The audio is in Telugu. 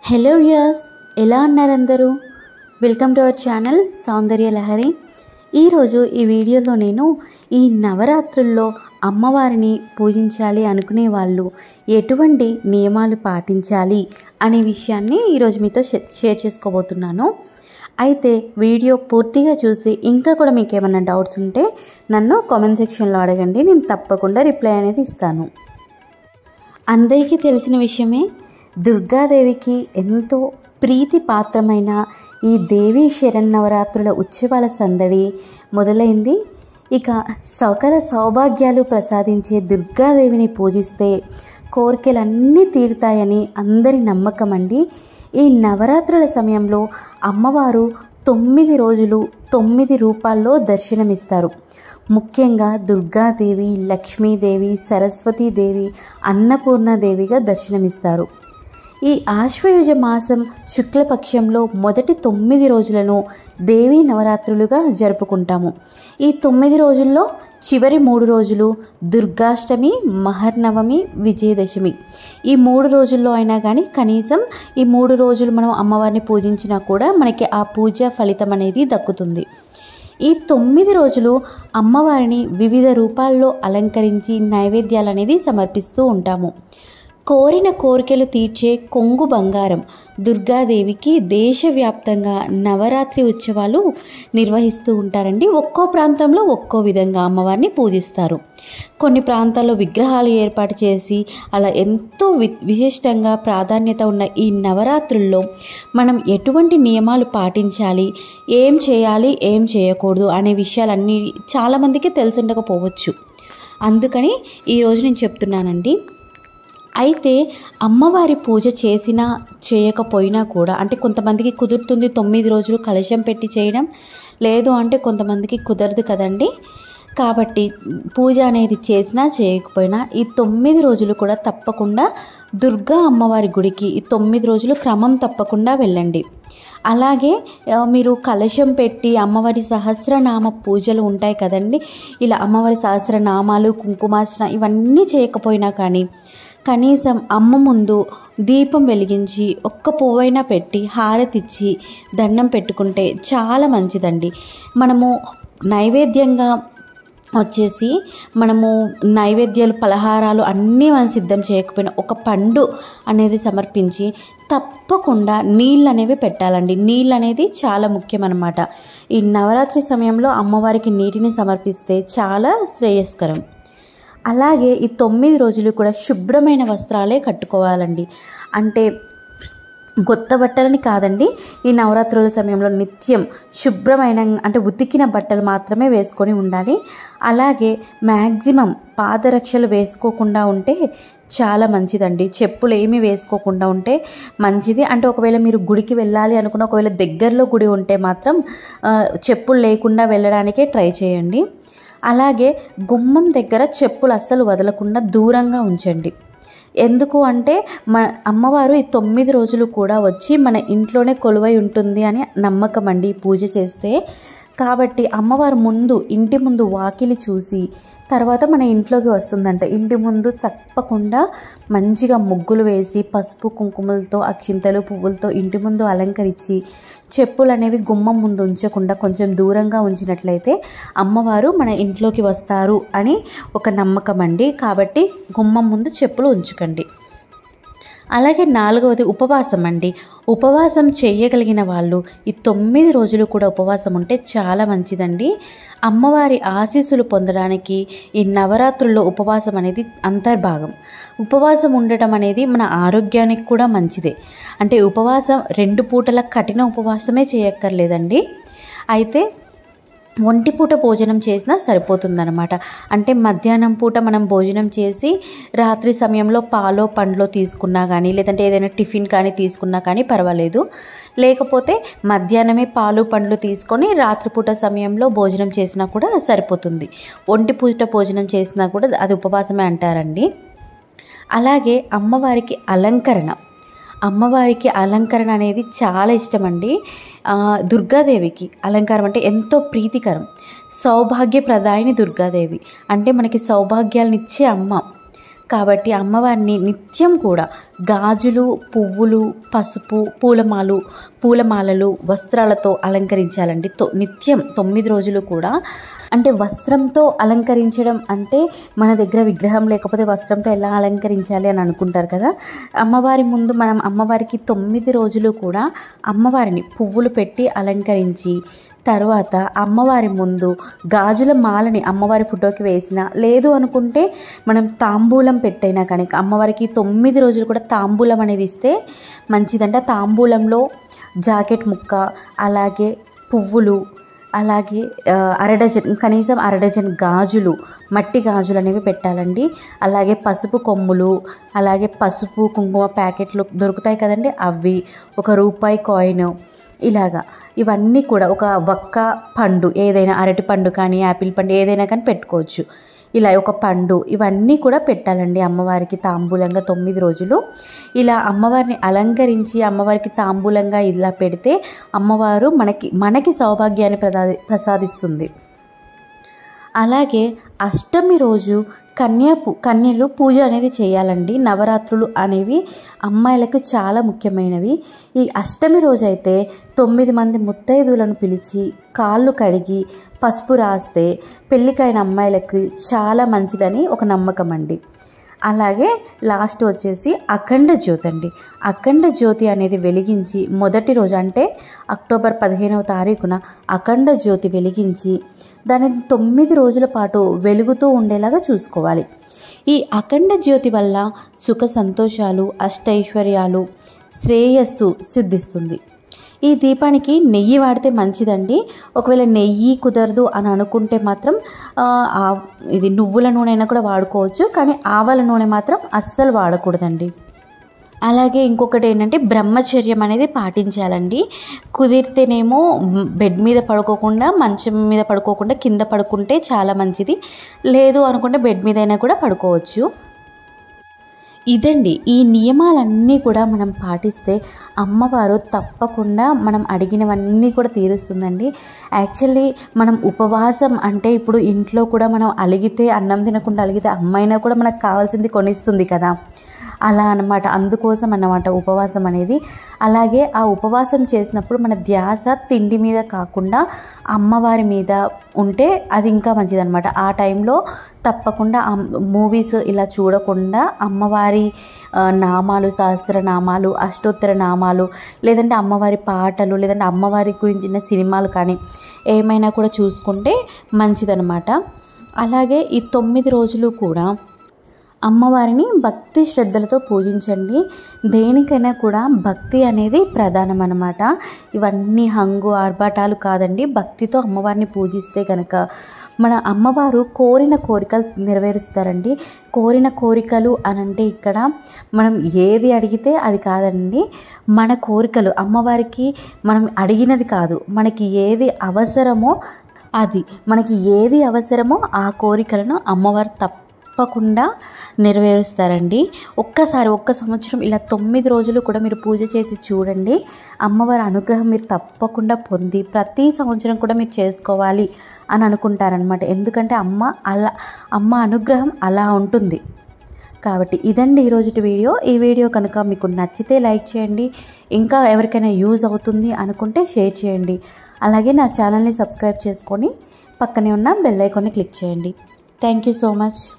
హలో వ్యూయర్స్ ఎలా ఉన్నారు అందరూ welcome to our channel Soundarya Lahari ఈరోజు ఈ వీడియోలో నేను ఈ నవరాత్రుల్లో అమ్మవారిని పూజించాలి అనుకునే వాళ్ళు ఎటువంటి నియమాలు పాటించాలి అనే విషయాన్ని ఈరోజు మీతో షే- షేర్ చేసుకోబోతున్నాను అయితే వీడియో పూర్తిగా చూసి ఇంకా కూడా మీకు ఏమైనా డౌట్స్ ఉంటే నన్ను కామెంట్ సెక్షన్లో అడగండి నేను తప్పకుండా రిప్లై అనేది ఇస్తాను అందరికీ తెలిసిన విషయమే దుర్గాదేవికి ఎంతో ప్రీతి పాత్రమైన ఈ దేవి శరన్నవరాత్రుల ఉత్సవాల సందడి మొదలైంది ఇక సకల సౌభాగ్యాలు ప్రసాదించే దుర్గాదేవిని పూజిస్తే కోరికలన్నీ తీరుతాయని అందరి నమ్మకం అండి ఈ నవరాత్రుల సమయంలో అమ్మవారు తొమ్మిది రోజులు తొమ్మిది రూపాల్లో దర్శనమిస్తారు ముఖ్యంగా దుర్గాదేవి లక్ష్మీదేవి సరస్వతీదేవి అన్నపూర్ణాదేవిగా దర్శనమిస్తారు ఈ ఆశ్వయుజ మాసం శుక్లపక్షంలో మొదటి తొమ్మిది రోజులను దేవీ నవరాత్రులుగా జరుపుకుంటాము ఈ తొమ్మిది రోజుల్లో చివరి మూడు రోజులు దుర్గాష్టమి మహర్నవమి విజయదశమి ఈ మూడు రోజుల్లో అయినా కానీ కనీసం ఈ మూడు రోజులు మనం అమ్మవారిని పూజించినా కూడా మనకి ఆ పూజ ఫలితం అనేది దక్కుతుంది ఈ తొమ్మిది రోజులు అమ్మవారిని వివిధ రూపాల్లో అలంకరించి నైవేద్యాలు అనేది సమర్పిస్తూ ఉంటాము కోరిన కోరికలు తీర్చే కొంగు బంగారం దుర్గాదేవికి దేశవ్యాప్తంగా నవరాత్రి ఉత్సవాలు నిర్వహిస్తూ ఉంటారండి ఒక్కో ప్రాంతంలో ఒక్కో విధంగా అమ్మవారిని పూజిస్తారు కొన్ని ప్రాంతాల్లో విగ్రహాలు ఏర్పాటు చేసి అలా ఎంతో వి విశిష్టంగా ప్రాధాన్యత ఉన్న ఈ నవరాత్రుల్లో మనం ఎటువంటి నియమాలు పాటించాలి ఏం చేయాలి ఏం చేయకూడదు అనే విషయాలన్నీ చాలామందికి తెలిసి ఉండకపోవచ్చు అందుకని ఈరోజు నేను చెప్తున్నానండి అయితే అమ్మవారి పూజ చేసినా చేయకపోయినా కూడా అంటే కొంతమందికి కుదురుతుంది తొమ్మిది రోజులు కలశం పెట్టి చేయడం లేదు అంటే కొంతమందికి కుదరదు కదండి కాబట్టి పూజ అనేది చేసినా చేయకపోయినా ఈ తొమ్మిది రోజులు కూడా తప్పకుండా దుర్గా అమ్మవారి గుడికి ఈ తొమ్మిది రోజులు క్రమం తప్పకుండా వెళ్ళండి అలాగే ఆ, మీరు కలశం పెట్టి అమ్మవారి సహస్రనామ పూజలు ఉంటాయి కదండి ఇలా అమ్మవారి సహస్రనామాలు కుంకుమార్చన ఇవన్నీ చేయకపోయినా కానీ కనీసం అమ్మ ముందు దీపం వెలిగించి ఒక్క పువ్వైనా పెట్టి హారతిచ్చి దండం పెట్టుకుంటే చాలా మంచిదండి మనము నైవేద్యంగా వచ్చేసి మనము నైవేద్యాలు పలహారాలు అన్నీ మనం సిద్ధం చేయకపోయినా ఒక పండు అనేది సమర్పించి తప్పకుండా నీళ్ళు అనేవి పెట్టాలండి నీళ్ళు అనేది చాలా ముఖ్యం అన్నమాట ఈ నవరాత్రి సమయంలో అమ్మవారికి నీటిని సమర్పిస్తే చాలా శ్రేయస్కరం అలాగే ఈ తొమ్మిది రోజులు కూడా శుభ్రమైన వస్త్రాలే కట్టుకోవాలండి అంటే కొత్త బట్టలని కాదండి ఈ నవరాత్రుల సమయంలో నిత్యం శుభ్రమైన అంటే ఉతికిన బట్టలు మాత్రమే వేసుకొని ఉండాలి అలాగే మ్యాక్సిమం పాదరక్షలు వేసుకోకుండా ఉంటే చాలా మంచిదండి చెప్పులు ఏమీ వేసుకోకుండా ఉంటే మంచిది అంటే ఒకవేళ మీరు గుడికి వెళ్ళాలి అనుకున్న ఒకవేళ దగ్గరలో గుడి ఉంటే మాత్రం ఆ, చెప్పులు లేకుండా వెళ్ళడానికే ట్రై చేయండి అలాగే గుమ్మం దగ్గర చెప్పులు అస్సలు వదలకుండా దూరంగా ఉంచండి ఎందుకు అంటే మన అమ్మవారు ఈ తొమ్మిది రోజులు కూడా వచ్చి మన ఇంట్లోనే కొలువై ఉంటుంది అని నమ్మకం అండి ఈ పూజ చేస్తే కాబట్టి అమ్మవారు ముందు ఇంటి ముందు వాకిలి చూసి తర్వాత మన ఇంట్లోకి వస్తుందంట ఇంటి ముందు తప్పకుండా మంచిగా ముగ్గులు వేసి పసుపు కుంకుమలతో అక్షింతలు పువ్వులతో ఇంటి ముందు అలంకరించి చెప్పులు అనేవి గుమ్మం ముందు ఉంచకుండా కొంచెం దూరంగా ఉంచినట్లయితే అమ్మవారు మన ఇంట్లోకి వస్తారు అని ఒక నమ్మకం అండి కాబట్టి గుమ్మం ముందు చెప్పులు ఉంచకండి అలాగే నాలుగవది ఉపవాసం అండి ఉపవాసం చేయగలిగిన వాళ్ళు ఈ తొమ్మిది రోజులు కూడా ఉపవాసం ఉంటే చాలా మంచిదండి అమ్మవారి ఆశీస్సులు పొందడానికి ఈ నవరాత్రుల్లో ఉపవాసం అనేది అంతర్భాగం ఉపవాసం ఉండటం అనేది మన ఆరోగ్యానికి కూడా మంచిదే అంటే ఉపవాసం రెండు పూటల కఠిన ఉపవాసమే చేయక్కర్లేదండి అయితే ఒంటి పూట భోజనం చేసినా సరిపోతుందన్నమాట అంటే మధ్యాహ్నం పూట మనం భోజనం చేసి రాత్రి సమయంలో పాలో పండ్లో తీసుకున్నా కానీ లేదంటే ఏదైనా టిఫిన్ కానీ తీసుకున్నా కానీ పర్వాలేదు లేకపోతే మధ్యాహ్నమే పాలు పండ్లు తీసుకొని రాత్రిపూట సమయంలో భోజనం చేసినా కూడా సరిపోతుంది ఒంటి పూట భోజనం చేసినా కూడా అది ఉపవాసమే అంటారండి అలాగే అమ్మవారికి అలంకరణ అమ్మవారికి అలంకరణ అనేది చాలా ఇష్టం అండి ఆ, దుర్గాదేవికి అలంకారం అంటే ఎంతో ప్రీతికరం సౌభాగ్యప్రదాయిని దుర్గాదేవి అంటే మనకి సౌభాగ్యాలను ఇచ్చే అమ్మ కాబట్టి అమ్మవారిని నిత్యం కూడా గాజులు పువ్వులు పసుపు పూలమాలు పూలమాలలు వస్త్రాలతో అలంకరించాలండి తొ నిత్యం తొమ్మిది రోజులు కూడా అంటే వస్త్రంతో అలంకరించడం అంటే మన దగ్గర విగ్రహం లేకపోతే వస్త్రంతో ఎలా అలంకరించాలి అని అనుకుంటారు కదా అమ్మవారి ముందు మనం అమ్మవారికి తొమ్మిది రోజులు కూడా అమ్మవారిని పువ్వులు పెట్టి అలంకరించి తర్వాత అమ్మవారి ముందు గాజుల మాలని అమ్మవారి ఫోటోకి వేసిన లేదు అనుకుంటే మనం తాంబూలం పెట్టైనా కానీ అమ్మవారికి తొమ్మిది రోజులు కూడా తాంబూలం అనేది ఇస్తే మంచిదంటే తాంబూలంలో జాకెట్ ముక్క అలాగే పువ్వులు అలాగే ఆ, అరడజన్ కనీసం అరడజన్ గాజులు మట్టి గాజులు అనేవి పెట్టాలండి అలాగే పసుపు కొమ్ములు అలాగే పసుపు కుంకుమ ప్యాకెట్లు దొరుకుతాయి కదండి అవి ఒక రూపాయి కాయిన్ ఇలాగా ఇవన్నీ కూడా ఒక వక్క పండు ఏదైనా అరటి పండు కానీ యాపిల్ పండు ఏదైనా కానీ పెట్టుకోవచ్చు ఇలా ఒక పండు ఇవన్నీ కూడా పెట్టాలండి అమ్మవారికి తాంబూలంగా తొమ్మిది రోజులు ఇలా అమ్మవారిని అలంకరించి అమ్మవారికి తాంబూలంగా ఇలా పెడితే అమ్మవారు మనకి మనకి సౌభాగ్యాన్ని ప్రదా ప్రసాదిస్తుంది అలాగే అష్టమి రోజు కన్యా పూ కన్యలు పూజ అనేది చేయాలండి నవరాత్రులు అనేవి అమ్మాయిలకు చాలా ముఖ్యమైనవి ఈ అష్టమి రోజు అయితే తొమ్మిది మంది ముత్తైదువులను పిలిచి కాళ్ళు కడిగి పసుపు రాస్తే పెళ్ళికైన అమ్మాయిలకు చాలా మంచిదని ఒక నమ్మకం అండి అలాగే లాస్ట్ వచ్చేసి అఖండ జ్యోతి అండి అఖండ జ్యోతి అనేది వెలిగించి మొదటి రోజు అంటే అక్టోబర్ పదిహేనవ తారీఖున అఖండ జ్యోతి వెలిగించి దానిని తొమ్మిది రోజుల పాటు వెలుగుతూ ఉండేలాగా చూసుకోవాలి ఈ అఖండ జ్యోతి వల్ల సుఖ సంతోషాలు అష్టైశ్వర్యాలు శ్రేయస్సు సిద్ధిస్తుంది ఈ దీపానికి నెయ్యి వాడితే మంచిదండి ఒకవేళ నెయ్యి కుదరదు అని అనుకుంటే మాత్రం ఆ, ఆ- ఇది నువ్వుల నూనె అయినా కూడా వాడుకోవచ్చు కానీ ఆవాల నూనె మాత్రం అస్సలు వాడకూడదండి అలాగే ఇంకొకటి ఏంటంటే బ్రహ్మచర్యం అనేది పాటించాలండి కుదిరితేనేమో బెడ్ మీద పడుకోకుండా మంచం మీద పడుకోకుండా కింద పడుకుంటే చాలా మంచిది లేదు అనుకుంటే బెడ్ మీద అయినా కూడా పడుకోవచ్చు ఇదండి ఈ నియమాలన్నీ కూడా మనం పాటిస్తే అమ్మవారు తప్పకుండా మనం అడిగినవన్నీ కూడా తీరుస్తుందండి యాక్చువల్లీ మనం ఉపవాసం అంటే ఇప్పుడు ఇంట్లో కూడా మనం అలిగితే అన్నం తినకుండా అలిగితే అమ్మైనా కూడా మనకు కావాల్సింది కొనిస్తుంది కదా అలా అన్నమాట అందుకోసం అన్నమాట ఉపవాసం అనేది అలాగే ఆ ఉపవాసం చేసినప్పుడు మన ధ్యాస తిండి మీద కాకుండా అమ్మవారి మీద ఉంటే అది ఇంకా మంచిదన్నమాట ఆ టైంలో తప్పకుండా మూవీస్ ఇలా చూడకుండా అమ్మవారి ఆ, నామాలు సహస్రనామాలు అష్టోత్తర నామాలు లేదంటే అమ్మవారి పాటలు లేదంటే అమ్మవారి గురించిన సినిమాలు కానీ ఏమైనా కూడా చూసుకుంటే మంచిదన్నమాట అలాగే ఈ తొమ్మిది రోజులు కూడా అమ్మవారిని భక్తి శ్రద్ధలతో పూజించండి దేనికైనా కూడా భక్తి అనేది ప్రధానం అన్నమాట ఇవన్నీ హంగు ఆర్భాటాలు కాదండి భక్తితో అమ్మవారిని పూజిస్తే కనుక మన అమ్మవారు కోరిన కోరికలు నెరవేరుస్తారండి కోరిన కోరికలు అని అంటే ఇక్కడ మనం ఏది అడిగితే అది కాదండి మన కోరికలు అమ్మవారికి మనం అడిగినది కాదు మనకి ఏది అవసరమో అది మనకి ఏది అవసరమో ఆ కోరికలను అమ్మవారు తప్పకుండా నెరవేరుస్తారండి ఒక్కసారి ఒక్క సంవత్సరం ఇలా తొమ్మిది రోజులు కూడా మీరు పూజ చేసి చూడండి అమ్మవారి అనుగ్రహం మీరు తప్పకుండా పొంది ప్రతి సంవత్సరం కూడా మీరు చేసుకోవాలి అని అనుకుంటారనమాట ఎందుకంటే అమ్మ అలా అమ్మ అనుగ్రహం అలా ఉంటుంది కాబట్టి ఇదండి ఈరోజు వీడియో ఈ వీడియో కనుక మీకు నచ్చితే లైక్ చేయండి ఇంకా ఎవరికైనా యూజ్ అవుతుంది అనుకుంటే షేర్ చేయండి అలాగే నా ఛానల్ని సబ్స్క్రైబ్ చేసుకొని పక్కనే ఉన్న బెల్ ఐకాన్ని క్లిక్ చేయండి థ్యాంక్ యూ సో మచ్